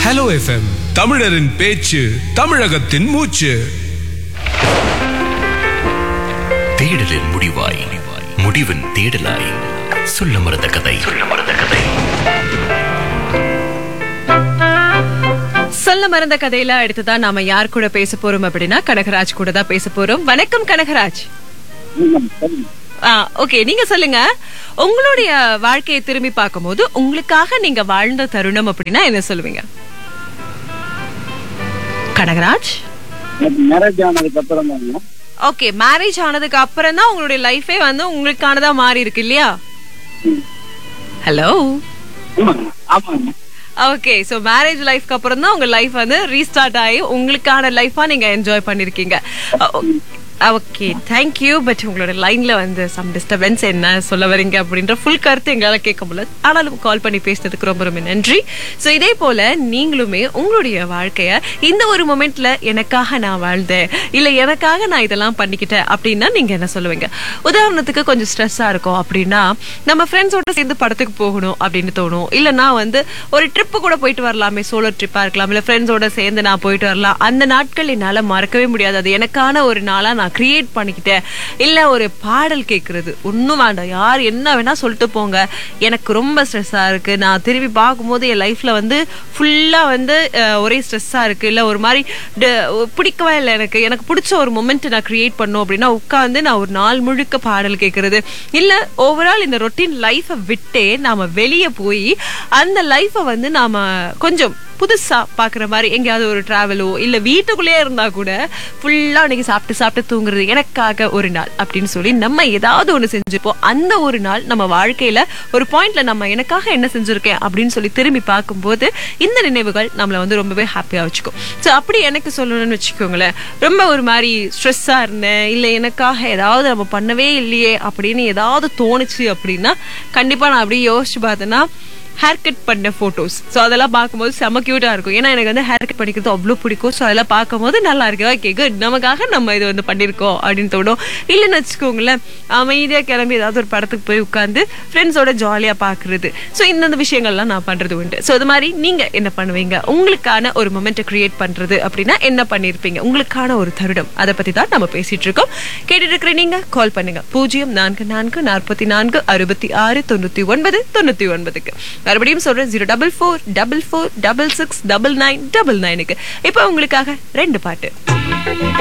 hello FM தமிழரின் பேச்சு தமிழகத்தின் மூச்சு தேடலின் முடிவாய் முடிவின் தேடலாய் சொல்ல மறந்த கதை சொல்ல மறந்த கதை சொல்ல மறந்த கதையில அடுத்துதான் நாம யார் கூட பேச போறோம் அப்படின்னா கனகராஜ் கூட தான் பேச போறோம் வணக்கம் கனகராஜ் ஓகே நீங்க சொல்லுங்க உங்களுடைய வாழ்க்கையை திரும்பி பார்க்கும்போது உங்களுக்காக நீங்க வாழ்ந்த தருணம் அப்படின்னா என்ன சொல்லுவீங்க கனகராஜ் மேரேஜ் ஆனதுக்கு அப்புறம் தாங்க ஓகே மேரேஜ் ஆனதுக்கு அப்புறம் தான் உங்களுடைய லைஃபே வந்து உங்களுக்கானதா மாறி இருக்கு இல்லையா ஹலோ ஆமாங்க ஆமாங்க ஓகே சோ மேரேஜ் லைஃப்க்கு அப்புறம் தான் உங்க லைஃப் வந்து ரீஸ்டார்ட் ஆகி உங்களுக்கான லைஃபா நீங்க என்ஜாய் பண்ணிருக்கீங்க ஓகே தேங்க்யூ பட் உங்களோட லைன்ல வந்து சம் டிஸ்டர்பன்ஸ் என்ன சொல்ல வரீங்க அப்படின்ற ஃபுல் கருத்து எங்களால கேட்க முடியல ஆனாலும் கால் பண்ணி பேசினதுக்கு ரொம்ப ரொம்ப நன்றி சோ இதே போல நீங்களுமே உங்களுடைய வாழ்க்கைய இந்த ஒரு மொமெண்ட்ல எனக்காக நான் வாழ்ந்தேன் இல்ல எனக்காக நான் இதெல்லாம் பண்ணிக்கிட்டேன் அப்படின்னா நீங்க என்ன சொல்லுவீங்க உதாரணத்துக்கு கொஞ்சம் ஸ்ட்ரெஸ்ஸா இருக்கும் அப்படின்னா நம்ம ஃப்ரெண்ட்ஸோட சேர்ந்து படத்துக்கு போகணும் அப்படின்னு தோணும் இல்ல நான் வந்து ஒரு ட்ரிப்பு கூட போயிட்டு வரலாமே சோலோ ட்ரிப்பா இருக்கலாம் இல்ல ஃப்ரெண்ட்ஸோட சேர்ந்து நான் போயிட்டு வரலாம் அந்த நாட்கள் என்னால மறக்கவே முடியாது அது எனக்கான ஒரு நாளா நான் கிரியேட் பண்ணிக்கிட்டேன் இல்ல ஒரு பாடல் கேட்கறது ஒண்ணும் வேண்டாம் யார் என்ன வேணா சொல்லிட்டு போங்க எனக்கு ரொம்ப ஸ்ட்ரெஸ்ஸா இருக்கு நான் திரும்பி பார்க்கும்போது என் லைஃப்ல வந்து ஃபுல்லா வந்து அஹ், ஒரே ஸ்ட்ரெஸ்ஸா இருக்கு இல்ல ஒரு மாதிரி ட- பிடிக்கவே இல்லை எனக்கு எனக்கு பிடிச்ச ஒரு மொமெண்ட் நான் கிரியேட் பண்ணும் அப்படின்னா உட்காந்து நான் ஒரு நாள் முழுக்க பாடல் கேட்கறது இல்ல ஓவரால் இந்த ரொட்டீன் லைஃபை விட்டே நாம வெளியே போய் அந்த லைஃபை வந்து நாம கொஞ்சம் புதுசா பாக்குற மாதிரி எங்கேயாவது ஒரு டிராவலோ இல்ல வீட்டுக்குள்ளேயே இருந்தா கூட ஃபுல்லா அன்னைக்கு சாப்பிட்டு சாப்பிட்டு தூங்குறது எனக்காக ஒரு நாள் அப்படின்னு சொல்லி நம்ம ஏதாவது ஒண்ணு செஞ்சுப்போம் அந்த ஒரு நாள் நம்ம வாழ்க்கையில ஒரு பாயிண்ட்ல நம்ம எனக்காக என்ன செஞ்சிருக்கேன் அப்படின்னு சொல்லி திரும்பி பார்க்கும்போது இந்த நினைவுகள் நம்மள வந்து ரொம்பவே ஹாப்பியா வச்சுக்கும் சோ அப்படி எனக்கு சொல்லணும்னு வச்சுக்கோங்களேன் ரொம்ப ஒரு மாதிரி ஸ்ட்ரெஸ்ஸா இருந்தேன் இல்ல எனக்காக ஏதாவது நம்ம பண்ணவே இல்லையே அப்படின்னு ஏதாவது தோணுச்சு அப்படின்னா கண்டிப்பா நான் அப்படியே யோசிச்சு பார்த்தேன்னா ஹேர் கட் பண்ண போட்டோஸ் ஸோ அதெல்லாம் பார்க்கும்போது செம கியூட்டா இருக்கும் ஏன்னா எனக்கு வந்து ஹேர் கட் பண்ணிக்கிறது அவ்வளோ பிடிக்கும் ஸோ அதெல்லாம் பார்க்கும்போது நல்லா இருக்கு ஓகே குட் நமக்காக நம்ம இது வந்து பண்ணியிருக்கோம் அப்படின்னு தோணும் இல்லைன்னு வச்சுக்கோங்களேன் அமைதியாக கிளம்பி ஏதாவது ஒரு படத்துக்கு போய் உட்காந்து ஃப்ரெண்ட்ஸோட ஜாலியாக பார்க்குறது ஸோ இந்தந்த விஷயங்கள்லாம் நான் பண்ணுறது உண்டு ஸோ இது மாதிரி நீங்கள் என்ன பண்ணுவீங்க உங்களுக்கான ஒரு மொமெண்ட்டை கிரியேட் பண்ணுறது அப்படின்னா என்ன பண்ணியிருப்பீங்க உங்களுக்கான ஒரு தருணம் அதை பற்றி தான் நம்ம பேசிட்டு இருக்கோம் கேட்டுட்டு இருக்கிற நீங்க கால் பண்ணுங்க பூஜ்ஜியம் நான்கு நான்கு நாற்பத்தி நான்கு அறுபத்தி ஆறு தொண்ணூத்தி ஒன்பது தொண்ணூத்தி ஒன்பதுக்கு மறுபடியும் சொல்றேன் zero double four double four double six double nine double நைனுக்கு இப்போ உங்களுக்காக ரெண்டு பாட்டு